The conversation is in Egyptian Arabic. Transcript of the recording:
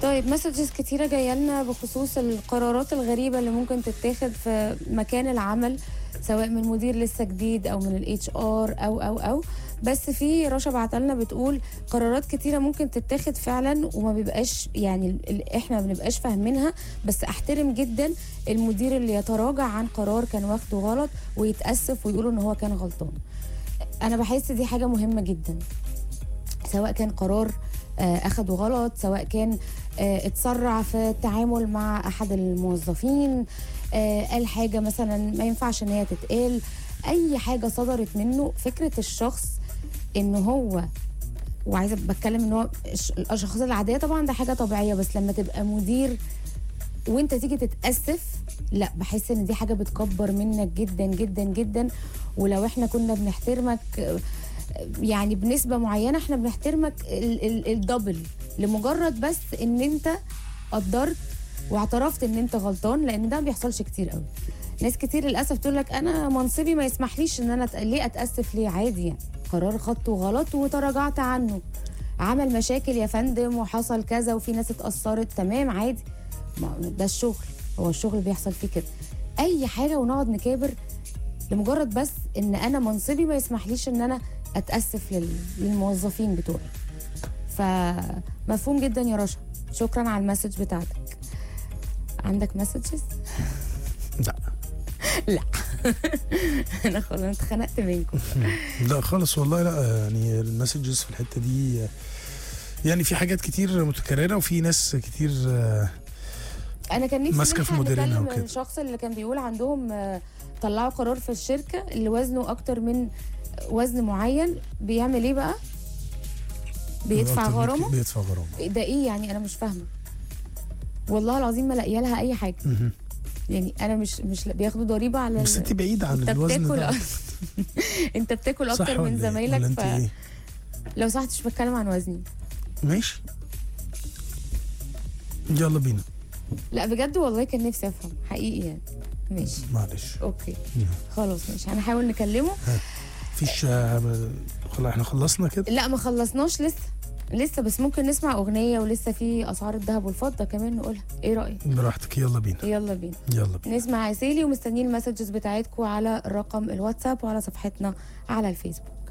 طيب مسجز كتيرة جاية لنا بخصوص القرارات الغريبة اللي ممكن تتاخد في مكان العمل سواء من مدير لسه جديد او من الاتش ار او او او بس في رشا بعتلنا بتقول قرارات كتيرة ممكن تتاخد فعلا وما بيبقاش يعني ال- ال- احنا ما بنبقاش فاهمينها بس احترم جدا المدير اللي يتراجع عن قرار كان واخده غلط ويتأسف ويقولوا ان هو كان غلطان انا بحس دي حاجة مهمة جدا سواء كان قرار آه، اخده غلط سواء كان آه، اتسرع في التعامل مع احد الموظفين آه، قال حاجه مثلا ما ينفعش ان هي تتقال اي حاجه صدرت منه فكره الشخص ان هو وعايزه بتكلم ان هو الش- الاشخاص العاديه طبعا ده حاجه طبيعيه بس لما تبقى مدير وانت تيجي تتاسف لا بحس ان دي حاجه بتكبر منك جدا جدا جدا ولو احنا كنا بنحترمك آه، يعني بنسبه معينه احنا بنحترمك ال- ال- الدبل لمجرد بس ان انت قدرت واعترفت ان انت غلطان لان ده ما بيحصلش كتير قوي ناس كتير للاسف تقول لك انا منصبي ما يسمحليش ان انا أت- ليه اتاسف ليه عادي يعني قرار خدته غلط وتراجعت عنه عمل مشاكل يا فندم وحصل كذا وفي ناس اتاثرت تمام عادي ما ده الشغل هو الشغل بيحصل فيه كده اي حاجه ونقعد نكابر لمجرد بس ان انا منصبي ما يسمحليش ان انا اتاسف لل- للموظفين بتوعي فمفهوم جدا يا رشا شكرا على المسج بتاعتك عندك مسجز لا لا انا خلاص أنا اتخنقت منكم لا خالص والله لا يعني المسجز في الحته دي يعني في حاجات كتير متكرره وفي ناس كتير آه، انا كان نفسي ماسكة في نلحق مديرينها نكلم وكده. الشخص اللي كان بيقول عندهم آه، طلعوا قرار في الشركه اللي وزنه اكتر من وزن معين بيعمل ايه بقى بيدفع أكتر من غرامه كده بيدفع غرامه ده ايه يعني انا مش فاهمه والله العظيم ما لاقيه لها اي حاجه مهم. يعني انا مش مش بياخدوا ضريبه على بس ال- انت بعيد عن انت الوزن بتاكل ده انت بتاكل صح اكتر ولا من إيه؟ ولا زمايلك انت ف... ايه لو سمحت مش بتكلم عن وزني ماشي يلا بينا لا بجد والله كان نفسي افهم حقيقي يعني ماشي معلش اوكي خلاص ماشي هنحاول نكلمه مفيش آه، خلاص احنا خلصنا كده لا ما خلصناش لسه لسه بس ممكن نسمع اغنيه ولسه في اسعار الذهب والفضه كمان نقولها ايه رايك براحتك يلا بينا يلا بينا يلا بينا نسمع عسيلي ومستنيين المسجز بتاعتكم على رقم الواتساب وعلى صفحتنا على الفيسبوك